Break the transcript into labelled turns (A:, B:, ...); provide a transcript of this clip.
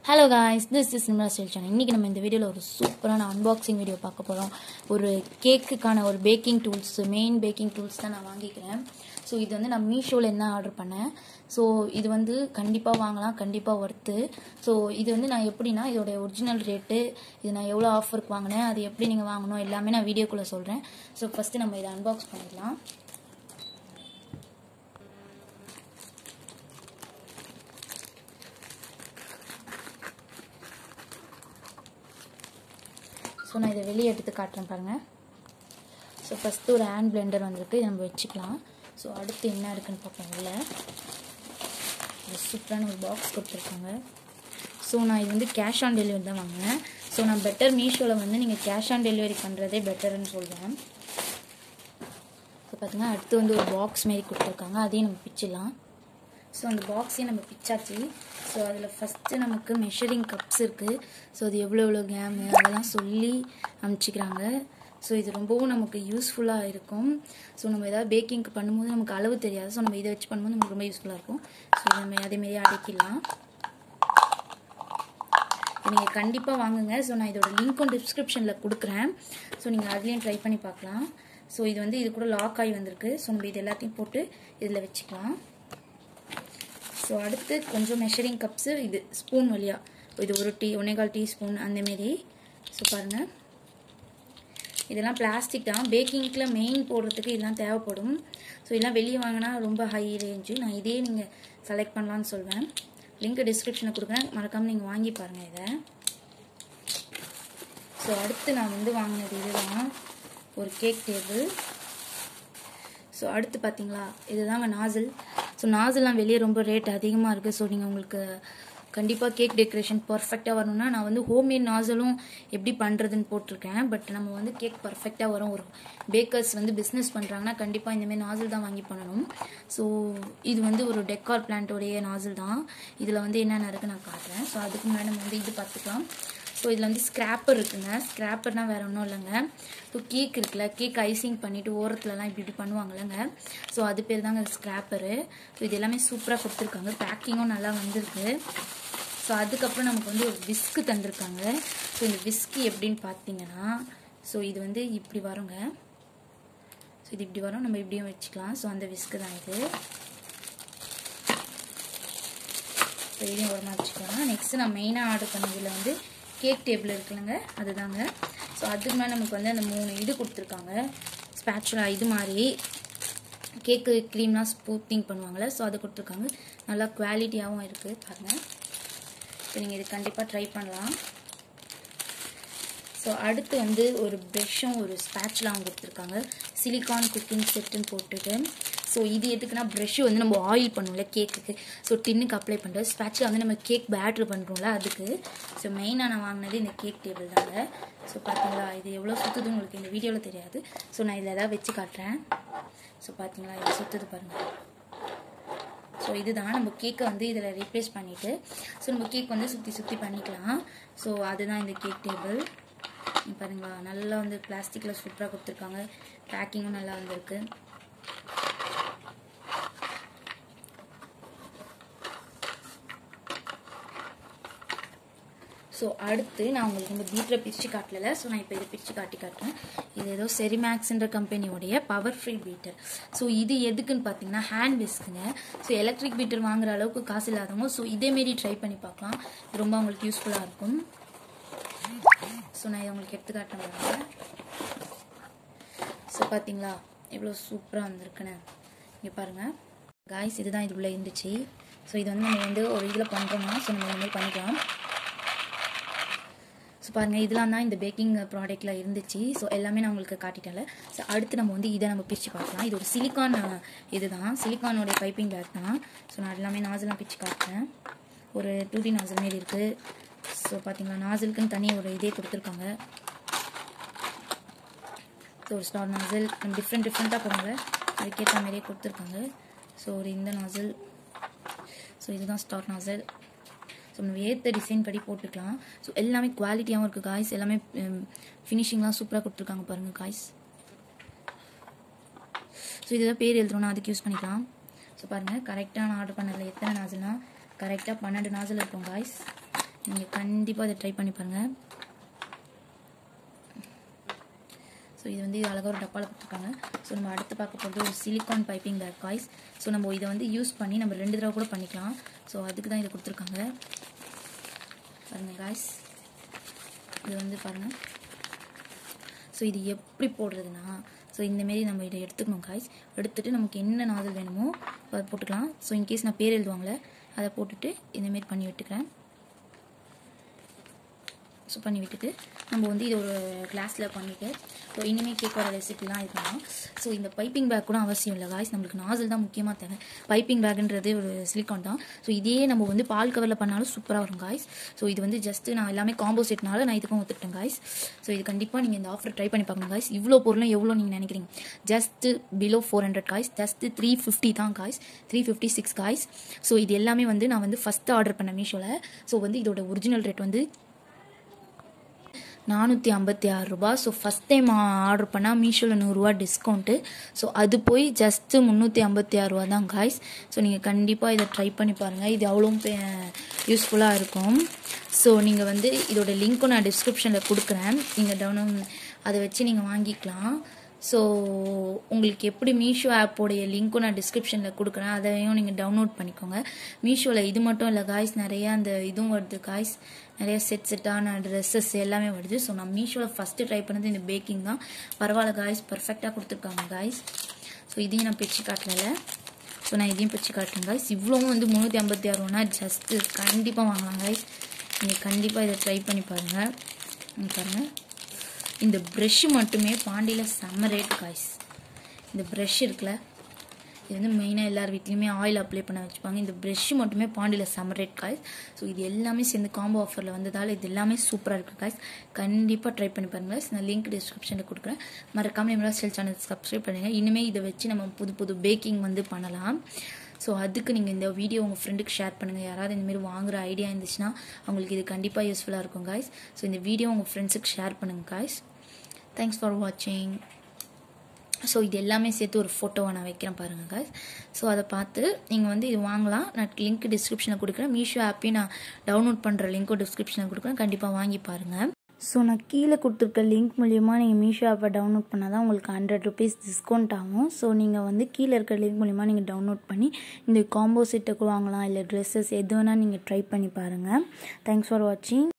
A: hello guys this is Nimra style channel இன்றைக்கி நம்ம இந்த வீடியோவில் ஒரு சூப்பரான அன்பாக்சிங் வீடியோ பார்க்க போகிறோம் ஒரு கேக்குக்கான ஒரு baking tools main baking tools தான் நான் வாங்கிக்கிறேன் ஸோ இது வந்து நான் மீஷோவில் என்ன ஆர்டர் பண்ணேன் ஸோ இது வந்து கண்டிப்பாக வாங்கலாம் கண்டிப்பாக ஒர்த்து ஸோ இது வந்து நான் எப்படின்னா இதோட ஒரிஜினல் ரேட்டு இது நான் எவ்வளோ ஆஃபருக்கு வாங்கினேன் அது எப்படி நீங்கள் வாங்கணும் எல்லாமே நான் வீடியோக்குள்ளே சொல்கிறேன் ஸோ ஃபஸ்ட்டு நம்ம இதை அன்பாக்ஸ் பண்ணிடலாம் ஸோ நான் இதை வெளியே எடுத்து காட்டுறேன் பாருங்கள் ஸோ ஃபஸ்ட்டு ஒரு ஹேண்ட் பிளெண்டர் வந்திருக்கு இதை நம்ம வச்சுக்கலாம் ஸோ அடுத்து என்ன இருக்குன்னு பார்ப்போம் உள்ள ஒரு சூப்பரான ஒரு பாக்ஸ் கொடுத்துருக்காங்க ஸோ நான் இது வந்து கேஷ் ஆன் டெலிவரி தான் வாங்கினேன் ஸோ நான் பெட்டர் மீஷோவில் வந்து நீங்கள் கேஷ் ஆன் டெலிவரி பண்ணுறதே பெட்டர்னு சொல்வேன் ஸோ பார்த்தீங்கன்னா அடுத்து வந்து ஒரு பாக்ஸ் மாரி கொடுத்துருக்காங்க அதையும் நம்ம பிச்சிடலாம் ஸோ அந்த பாக்ஸையும் நம்ம பிச்சாச்சு ஸோ அதில் ஃபஸ்ட்டு நமக்கு மெஷரிங் கப்ஸ் இருக்குது ஸோ அது எவ்வளோ எவ்வளோ கேமு அதெல்லாம் சொல்லி அனுப்பிச்சிக்கிறாங்க ஸோ இது ரொம்பவும் நமக்கு யூஸ்ஃபுல்லாக இருக்கும் ஸோ நம்ம ஏதாவது பேக்கிங்க்கு பண்ணும்போது நமக்கு அளவு தெரியாது ஸோ நம்ம இதை வச்சு பண்ணும்போது நமக்கு ரொம்ப யூஸ்ஃபுல்லாக இருக்கும் ஸோ நம்ம அதேமாரி அடைக்கலாம் நீங்கள் கண்டிப்பாக வாங்குங்க ஸோ நான் இதோட லிங்க்கும் டிஸ்கிரிப்ஷனில் கொடுக்குறேன் ஸோ நீங்கள் அதுலேயும் ட்ரை பண்ணி பார்க்கலாம் ஸோ இது வந்து இது கூட லாக் ஆகி வந்திருக்கு ஸோ நம்ம இது எல்லாத்தையும் போட்டு இதில் வச்சுக்கலாம் ஸோ அடுத்து கொஞ்சம் மெஷரிங் கப்ஸு இது ஸ்பூன் வழியாக இது ஒரு டீ ஒன்னேகால் டீஸ்பூன் அந்தமாரி ஸோ பாருங்கள் இதெல்லாம் பிளாஸ்டிக் தான் பேக்கிங்கில் மெயின் போடுறதுக்கு இதெல்லாம் தேவைப்படும் ஸோ இதெல்லாம் வெளியே வாங்கினா ரொம்ப ஹை ரேஞ்சு நான் இதே நீங்கள் செலக்ட் பண்ணலான்னு சொல்வேன் லிங்க் டிஸ்கிரிப்ஷனில் கொடுக்குறேன் மறக்காமல் நீங்கள் வாங்கி பாருங்கள் இதை ஸோ அடுத்து நான் வந்து வாங்கினது இதுதான் ஒரு கேக் டேபிள் ஸோ அடுத்து பார்த்தீங்களா இதுதாங்க நாசில் ஸோ நாசில்லாம் வெளியே ரொம்ப ரேட் அதிகமாக இருக்குது ஸோ நீங்கள் உங்களுக்கு கண்டிப்பாக கேக் டெக்கரேஷன் பர்ஃபெக்டாக வரணும்னா நான் வந்து ஹோம்மேட் நாசலும் எப்படி பண்ணுறதுன்னு போட்டிருக்கேன் பட் நம்ம வந்து கேக் பர்ஃபெக்டாக வரும் ஒரு பேக்கர்ஸ் வந்து பிஸ்னஸ் பண்ணுறாங்கன்னா கண்டிப்பாக இந்தமாரி நாசில் தான் வாங்கி பண்ணணும் ஸோ இது வந்து ஒரு டெக்கார் பிளான்ட்டோடைய நாசில் தான் இதில் வந்து என்னென்ன இருக்குது நான் காட்டுறேன் ஸோ அதுக்கு முன்னாடி நம்ம வந்து இது பார்த்துக்கலாம் ஸோ இதில் வந்து ஸ்க்ராப்பர் இருக்குங்க ஸ்க்ராப்பர்னால் வேறு ஒன்றும் இல்லைங்க ஸோ கேக் இருக்குல்ல கேக் ஐசிங் பண்ணிவிட்டு ஓரத்துலலாம் இப்படி இப்படி பண்ணுவாங்கல்லங்க ஸோ அது பேர் தாங்க ஸ்க்ராப்பரு ஸோ இது எல்லாமே சூப்பராக கொடுத்துருக்காங்க பேக்கிங்கும் நல்லா வந்திருக்கு ஸோ அதுக்கப்புறம் நமக்கு வந்து ஒரு விஸ்க்கு தந்திருக்காங்க ஸோ இந்த விஸ்க்கு எப்படின்னு பார்த்தீங்கன்னா ஸோ இது வந்து இப்படி வருங்க ஸோ இது இப்படி வரும் நம்ம இப்படியும் வச்சுக்கலாம் ஸோ அந்த விஸ்க்கு தான் இது ஸோ இதையும் உரமாக வச்சுக்கலாம் நெக்ஸ்ட்டு நான் மெயினாக ஆர்டர் பண்ணதில் வந்து கேக் டேபிள் இருக்குல்லங்க அதுதாங்க ஸோ அதுக்கு மேலே நமக்கு வந்து அந்த மூணு இது கொடுத்துருக்காங்க ஸ்பேச்சுலா இது மாதிரி கேக்கு க்ரீம்லாம் ஸ்பூத்திங் பண்ணுவாங்கள்ல ஸோ அது கொடுத்துருக்காங்க நல்லா குவாலிட்டியாகவும் இருக்குது பாருங்கள் ஸோ நீங்கள் இது கண்டிப்பாக ட்ரை பண்ணலாம் ஸோ அடுத்து வந்து ஒரு ப்ரெஷ்ஷும் ஒரு ஸ்பேட்ச்லாம் கொடுத்துருக்காங்க சிலிகான் குக்கிங் செட்டுன்னு போட்டுட்டு ஸோ இது எதுக்குன்னா ப்ரெஷ்ஷு வந்து நம்ம ஆயில் பண்ணுவோம்ல கேக்குக்கு ஸோ டின்னுக்கு அப்ளை பண்ணுறது ஸ்பேட்சில் வந்து நம்ம கேக் பேட்ரு பண்ணுறோம்ல அதுக்கு ஸோ மெயினாக நான் வாங்கினது இந்த கேக் டேபிள் தாங்க ஸோ பார்த்தீங்களா இது எவ்வளோ சுற்றுது உங்களுக்கு இந்த வீடியோவில் தெரியாது ஸோ நான் இதில் ஏதாவது வச்சு காட்டுறேன் ஸோ பார்த்தீங்களா இது சுற்றுது பாருங்கள் ஸோ இதுதான் நம்ம கேக்கை வந்து இதில் ரீப்ளேஸ் பண்ணிவிட்டு ஸோ நம்ம கேக் வந்து சுற்றி சுற்றி பண்ணிக்கலாம் ஸோ அதுதான் இந்த கேக் டேபிள் பாருங்களா நல்லா வந்து பிளாஸ்டிக்கில் சூப்பராக கொடுத்துருக்காங்க பேக்கிங்கும் நல்லா வந்திருக்கு ஸோ அடுத்து நான் உங்களுக்கு இந்த பீட்டரை பிரித்து காட்டல ஸோ நான் இப்போ இதை பிரித்து காட்டி காட்டுறேன் இது ஏதோ செரிமேக்ஸ்ன்ற கம்பெனியோடைய பவர் ஃப்ரீ பீட்டர் ஸோ இது எதுக்குன்னு பார்த்தீங்கன்னா ஹேண்ட் விஸ்க்குங்க ஸோ எலக்ட்ரிக் பீட்டர் வாங்குற அளவுக்கு காசு இல்லாதவங்க ஸோ இதேமாரி ட்ரை பண்ணி பார்க்கலாம் இது ரொம்ப உங்களுக்கு யூஸ்ஃபுல்லாக இருக்கும் ஸோ நான் இதை உங்களுக்கு எடுத்து காட்டுறேன் ஸோ பார்த்தீங்களா எவ்வளோ சூப்பராக வந்திருக்குன்னு இங்கே பாருங்கள் காய்ஸ் இதுதான் இது உள்ளே இருந்துச்சு ஸோ இது வந்து நம்ம வந்து ஒரு இதில் பண்ணுறோம்னா ஸோ நம்ம இந்த மாதிரி பண்ணிக்கலாம் ஸோ பாருங்கள் இதெல்லாம் தான் இந்த பேக்கிங் ப்ராடக்ட்டில் இருந்துச்சு ஸோ எல்லாமே நான் உங்களுக்கு காட்டிட்டேன்ல ஸோ அடுத்து நம்ம வந்து இதை நம்ம பிரித்து பார்க்கலாம் இது ஒரு சிலிக்கான் இது தான் சிலிக்கானோடைய பைப்பிங் பேக் தான் ஸோ நான் எல்லாமே நாசலாம் பிரித்து காட்டுறேன் ஒரு டூ டி நாசல் மாரி இருக்குது ஸோ பார்த்தீங்களா நாசலுக்குன்னு தனி ஒரு இதே கொடுத்துருக்காங்க ஸோ ஒரு ஸ்டார் நாசல் நம்ம டிஃப்ரெண்ட் டிஃப்ரெண்ட்டாக போகிறாங்க அதுக்கேற்ற மாதிரியே கொடுத்துருக்காங்க ஸோ ஒரு இந்த நாசல் ஸோ இதுதான் ஸ்டார் நாசல் ஸோ நம்ம ஏற்ற டிசைன் படி போட்டுக்கலாம் ஸோ எல்லாமே குவாலிட்டியாகவும் இருக்குது காய்ஸ் எல்லாமே ஃபினிஷிங்லாம் சூப்பராக கொடுத்துருக்காங்க பாருங்கள் காய்ஸ் ஸோ இதுதான் பேர் எழுதுறோன்னா அதுக்கு யூஸ் பண்ணிக்கலாம் ஸோ பாருங்கள் கரெக்டாக நான் ஆர்டர் பண்ணதில் எத்தனை நாசல்னா கரெக்டாக பன்னெண்டு நாசல் இருக்கும் காய்ஸ் நீங்கள் கண்டிப்பாக இதை ட்ரை பண்ணி பாருங்கள் ஸோ இது வந்து இது அழகாக ஒரு டப்பாவில் கொடுத்துருக்காங்க ஸோ நம்ம அடுத்து பார்க்க போகிறது ஒரு silicone piping bag guys so நம்ம இதை வந்து யூஸ் பண்ணி நம்ம ரெண்டு தடவை கூட பண்ணிக்கலாம் ஸோ அதுக்கு தான் இதை கொடுத்துருக்காங்க பாருங்கள் காய்ஸ் இது வந்து பாருங்கள் ஸோ இது எப்படி போடுறதுனா ஸோ இந்தமாரி நம்ம இதை எடுத்துக்கணும் காய்ஸ் எடுத்துகிட்டு நமக்கு என்ன நாதல் வேணுமோ அதை போட்டுக்கலாம் ஸோ இன்கேஸ் நான் பேர் எழுதுவாங்களே அதை போட்டுட்டு இந்தமாரி பண்ணி விட்டுக்கிறேன் ஸோ பண்ணி விட்டுட்டு நம்ம வந்து இது ஒரு கிளாஸில் பண்ணிவிட்டு ஸோ இனிமேல் கேக்கோட ரெசிபிலாம் இது பண்ணலாம் ஸோ இந்த பைப்பிங் பேக் கூட அவசியம் இல்லை காய்ஸ் நம்மளுக்கு நாசல் தான் முக்கியமாக தேவை பைப்பிங் பேக்குன்றது ஒரு சிலிக்கான் தான் ஸோ இதே நம்ம வந்து பால் கவரில் பண்ணாலும் சூப்பராக வரும் காய்ஸ் ஸோ இது வந்து ஜஸ்ட்டு நான் எல்லாமே காம்போ செட்னால நான் இதுக்கும் ஒத்துக்கிட்டேன் காய்ஸ் ஸோ இது கண்டிப்பாக நீங்கள் இந்த ஆஃபர் ட்ரை பண்ணி பார்க்கணும் காய்ஸ் இவ்வளோ பொருளும் எவ்வளோ நீங்கள் நினைக்கிறீங்க just below four hundred guys just three fifty தான் guys three fifty six guys so இது எல்லாமே வந்து நான் வந்து ஃபஸ்ட்டு ஆர்டர் பண்ணேன் மீஷோவில் ஸோ வந்து இதோட ஒரிஜினல் ரேட் வந்து நானூற்றி ஐம்பத்தி ஆறு ரூபா ஸோ ஃபஸ்ட் டைம் ஆர்டர் பண்ணால் மீஷோவில் நூறுரூவா டிஸ்கவுண்ட்டு ஸோ அது போய் ஜஸ்ட்டு முந்நூற்றி ஐம்பத்தி ஆறு ரூபா தான் காய்ஸ் ஸோ நீங்கள் கண்டிப்பாக இதை ட்ரை பண்ணி பாருங்கள் இது அவ்வளோ யூஸ்ஃபுல்லாக இருக்கும் ஸோ நீங்கள் வந்து இதோட லிங்க்கும் நான் டிஸ்கிரிப்ஷனில் கொடுக்குறேன் நீங்கள் டவுன் அதை வச்சு நீங்கள் வாங்கிக்கலாம் ஸோ உங்களுக்கு எப்படி மீஷோ ஆப்போடைய லிங்க்கும் நான் டிஸ்கிரிப்ஷனில் கொடுக்குறேன் அதையும் நீங்கள் டவுன்லோட் பண்ணிக்கோங்க மீஷோவில் இது மட்டும் இல்லை காய்ஸ் நிறையா அந்த இதுவும் வருது காய்ஸ் நிறைய செட் செட்டான ட்ரெஸ்ஸஸ் எல்லாமே வருது ஸோ நான் மீஷோவில் ஃபஸ்ட்டு ட்ரை பண்ணது இந்த பேக்கிங் தான் பரவாயில்ல காய்ஸ் பர்ஃபெக்டாக கொடுத்துருக்காங்க காய்ஸ் ஸோ இதையும் நான் பிச்சு காட்டல ஸோ நான் இதையும் பிச்சு காட்டுறேன் காய்ஸ் இவ்வளோவும் வந்து முந்நூற்றி ஐம்பத்தி ஆறு ரூபா ஜஸ்ட்டு கண்டிப்பாக வாங்கலாம் காய்ஸ் நீங்கள் கண்டிப்பாக இதை ட்ரை பண்ணி பாருங்கள் பாருங்கள் இந்த ப்ரெஷ் மட்டுமே பாண்டியில் செம்ம ரேட் காய்ஸ் இந்த ப்ரெஷ் இருக்குல்ல இது வந்து மெயினாக எல்லார் வீட்லேயுமே ஆயில் அப்ளை பண்ண வச்சுப்பாங்க இந்த ப்ரெஷ் மட்டுமே பாண்டியில் செம்ம ரேட் காய்ஸ் ஸோ இது எல்லாமே சேர்ந்து காம்போ ஆஃபரில் வந்ததால் இது எல்லாமே சூப்பராக இருக்குது காய்ஸ் கண்டிப்பாக ட்ரை பண்ணி பாருங்கள் நான் லிங்க் டிஸ்கிரிப்ஷனில் கொடுக்குறேன் மறக்காமல் நம்மளா ஸ்டைல் சேனல் சப்ஸ்கிரைப் பண்ணுங்கள் இனிமேல் இதை வச்சு நம்ம புது புது பேக்கிங் வந்து பண்ணலாம் ஸோ அதுக்கு நீங்கள் இந்த வீடியோ உங்கள் ஃப்ரெண்டுக்கு ஷேர் பண்ணுங்கள் யாராவது இந்தமாரி வாங்குற ஐடியா இருந்துச்சுன்னா அவங்களுக்கு இது கண்டிப்பாக யூஸ்ஃபுல்லாக இருக்கும் காய்ஸ் ஸோ இந்த வீடியோ உங்கள் ஃப்ரெண்ட்ஸுக்கு ஷேர் பண்ணுங்கள் காய்ஸ் தேங்க்ஸ் ஃபார் வாட்சிங் ஸோ இது எல்லாமே சேர்த்து ஒரு ஃபோட்டோவை நான் வைக்கிறேன் பாருங்கள் காய்ஸ் ஸோ அதை பார்த்து நீங்கள் வந்து இது வாங்கலாம் நான் லிங்க் டிஸ்கிரிப்ஷனில் கொடுக்குறேன் மீஷோ ஆப்பையும் நான் டவுன்லோட் பண்ணுற லிங்க்கும் டிஸ்கிரிப்ஷனில் கொடுக்குறேன் கண்டிப்பாக வாங்கி பாருங்கள் ஸோ நான் கீழே கொடுத்துருக்க லிங்க் மூலிமா நீங்கள் மீஷோ ஆப்பை டவுன்லோட் பண்ணால் தான் உங்களுக்கு ஹண்ட்ரட் ருபீஸ் டிஸ்கவுண்ட் ஆகும் ஸோ நீங்கள் வந்து கீழே இருக்க லிங்க் மூலிமா நீங்கள் டவுன்லோட் பண்ணி இந்த காம்போ செட்டை வாங்கலாம் இல்லை ட்ரெஸ்ஸஸ் எது வேணால் நீங்கள் ட்ரை பண்ணி பாருங்கள் தேங்க்ஸ் ஃபார் வாட்சிங்